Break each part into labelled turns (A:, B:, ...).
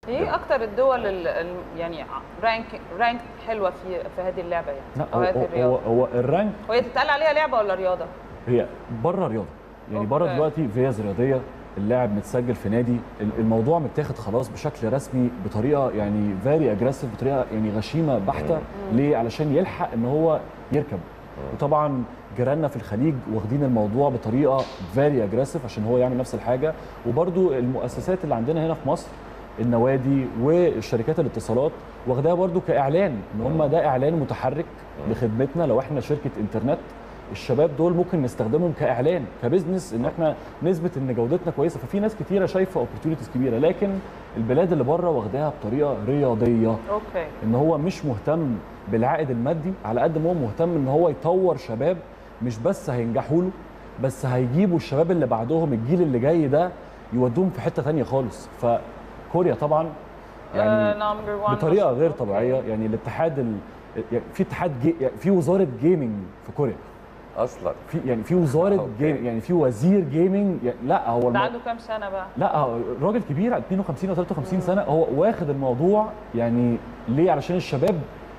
A: ايه اكتر الدول ال- ال- يعني رانك رانك حلوه في في هذه اللعبه يعني
B: لا
A: او
B: هو,
A: هذه
B: هو,
A: الرياضه
B: هو الرانك
A: وهي تتقال عليها لعبه ولا رياضه؟
B: هي بره رياضه يعني بره
A: أوكي.
B: دلوقتي فيز رياضيه اللاعب متسجل في نادي ال- الموضوع متاخد خلاص بشكل رسمي بطريقه يعني فيري اجريسيف بطريقه يعني غشيمه بحته ليه علشان يلحق ان هو يركب وطبعا جيراننا في الخليج واخدين الموضوع بطريقه فيري اجريسيف عشان هو يعمل نفس الحاجه وبرده المؤسسات اللي عندنا هنا في مصر النوادي والشركات الاتصالات واخداها برضو كاعلان ان هم ده اعلان متحرك لخدمتنا لو احنا شركه انترنت الشباب دول ممكن نستخدمهم كاعلان كبزنس ان احنا نثبت ان جودتنا كويسه ففي ناس كتيره شايفه اوبورتيونيتيز كبيره لكن البلاد اللي بره واخداها بطريقه رياضيه
A: اوكي
B: ان هو مش مهتم بالعائد المادي على قد ما هو مهتم ان هو يطور شباب مش بس هينجحوا له بس هيجيبوا الشباب اللي بعدهم الجيل اللي جاي ده يودوهم في حته تانية خالص فكوريا طبعا يعني
A: نمبر 1
B: بطريقه غير طبيعيه يعني الاتحاد ال... يعني في اتحاد جي... يعني في وزاره جيمنج في كوريا
C: اصلا
B: في يعني في وزاره
C: أوكي.
B: جيم يعني في وزير جيمنج يعني لا هو
A: ده
B: الم...
A: عنده كام سنه بقى؟
B: لا هو راجل كبير 52 او 53 سنه هو واخد الموضوع يعني ليه علشان الشباب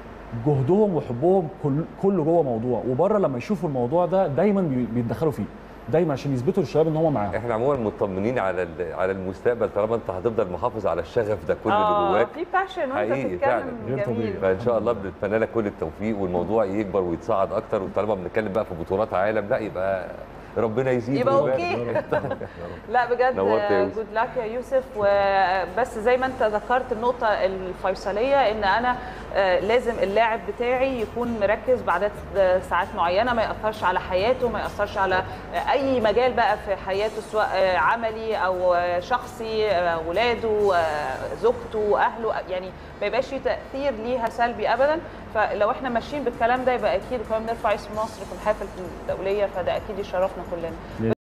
B: جهدهم وحبهم كل كله جوه موضوع وبره لما يشوفوا الموضوع ده دايما بي- بيتدخلوا فيه دايما عشان يثبتوا للشباب ان هم معاهم
C: احنا عموما مطمنين على ال- على المستقبل طالما انت هتفضل محافظ على الشغف ده كل اللي
A: اه
C: جواك
A: في باشن وانت
C: حقيقي فعلا.
A: بتتكلم
B: غير
A: جميل
B: طبيعي.
C: فان شاء الله بنتمنى لك كل التوفيق والموضوع يكبر ويتصاعد اكتر وطالما بنتكلم بقى في بطولات عالم لا يبقى ربنا يزيد
A: يبقى
C: ويبارك.
A: اوكي لا بجد
C: نورت يا يوسف.
A: جود لك يا يوسف وبس زي ما انت ذكرت النقطه الفيصليه ان انا آه، لازم اللاعب بتاعي يكون مركز بعدد آه، ساعات معينه ما ياثرش على حياته ما ياثرش على آه، اي مجال بقى في حياته سواء آه، عملي او آه، شخصي آه، ولاده آه، زوجته اهله يعني ما يبقاش في تاثير ليها سلبي ابدا فلو احنا ماشيين بالكلام ده يبقى اكيد كمان نرفع اسم مصر في المحافل الدوليه فده اكيد يشرفنا كلنا